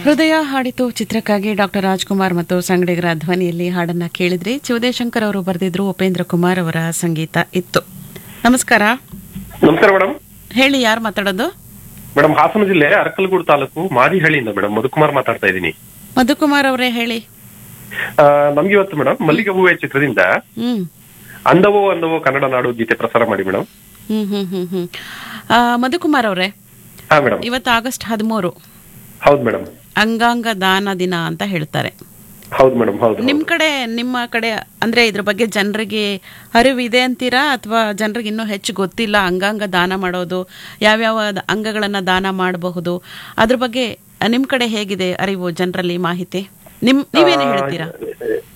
ಹೃದಯ ಹಾಡಿತು ಚಿತ್ರಕ್ಕಾಗಿ ಡಾಕ್ಟರ್ ರಾಜ್ಕುಮಾರ್ ಮತ್ತು ಸಂಗಡಿಗರ ಧ್ವನಿಯಲ್ಲಿ ಹಾಡನ್ನ ಕೇಳಿದ್ರಿ ಶಿವದೇಶಂಕರ್ ಅವರು ಬರೆದಿದ್ರು ಉಪೇಂದ್ರ ಕುಮಾರ್ ಅವರ ಸಂಗೀತ ಇತ್ತು ನಮಸ್ಕಾರ ನಮಸ್ಕಾರ ಮೇಡಮ್ ಹೇಳಿ ಯಾರು ಮಾತಾಡೋದು ಮೇಡಮ್ ಹಾಸನ ಜಿಲ್ಲೆ ಅರಕಲಗೂಡು ತಾಲೂಕು ಮಾದಿಹಳ್ಳಿಯಿಂದ ಮೇಡಮ್ ಮಧುಕುಮಾರ್ ಮಾತಾಡ್ತಾ ಇದ್ದೀನಿ ಮಧುಕುಮಾರ್ ಅವರೇ ಹೇಳಿ ಆ, ನಮ್ಗೆ ಇವತ್ತು ಮೇಡಮ್ ಮಲ್ಲಿಗೆ ಹೂವೆ ಚಿತ್ರದಿಂದ ಹ್ಮ್ ಅಂದವೋ ಅಂದವೋ ಕನ್ನಡ ನಾಡು ಗೀತೆ ಪ್ರಸಾರ ಮಾಡಿ ಮೇಡಮ್ ಹ್ಮ್ ಹ್ಮ್ ಹ್ಮ್ ಹ್ಮ್ ಆ, ಮಧುಕುಮಾರ್ ಅವರೇ ಹಾ ಮೇಡಮ್ ಇವತ್ತು ಆಗಸ್ಟ್ ಹದಿಮೂರು ಹೌದು ಮೇಡಮ್ ಅಂಗಾಂಗ ದಾನ ದಿನ ಅಂತ ಹೇಳ್ತಾರೆ ಹೌದು ಮೇಡಮ್ ಹೌದು ನಿಮ್ ಕಡೆ ನಿಮ್ಮ ಕಡೆ ಅಂದ್ರೆ ಇದ್ರ ಬಗ್ಗೆ ಜನರಿಗೆ ಅರಿವಿದೆ ಅಂತೀರಾ ಅಥವಾ ಜನರಿಗೆ ಇನ್ನೂ ಹೆಚ್ಚು ಗೊತ್ತಿಲ್ಲ ಅಂಗಾಂಗ ದಾನ ಮಾಡೋದು ಯಾವ್ಯಾವ ದ- ಅಂಗಗಳನ್ನ ದಾನ ಮಾಡಬಹುದು ಅದ್ರ ಬಗ್ಗೆ ನಿಮ್ ಕಡೆ ಹೇಗಿದೆ ಅರಿವು ಜನರಲ್ಲಿ ಮಾಹಿತಿ ನಿಮ್ ನೀವೇನು ಹೇಳ್ತೀರಾ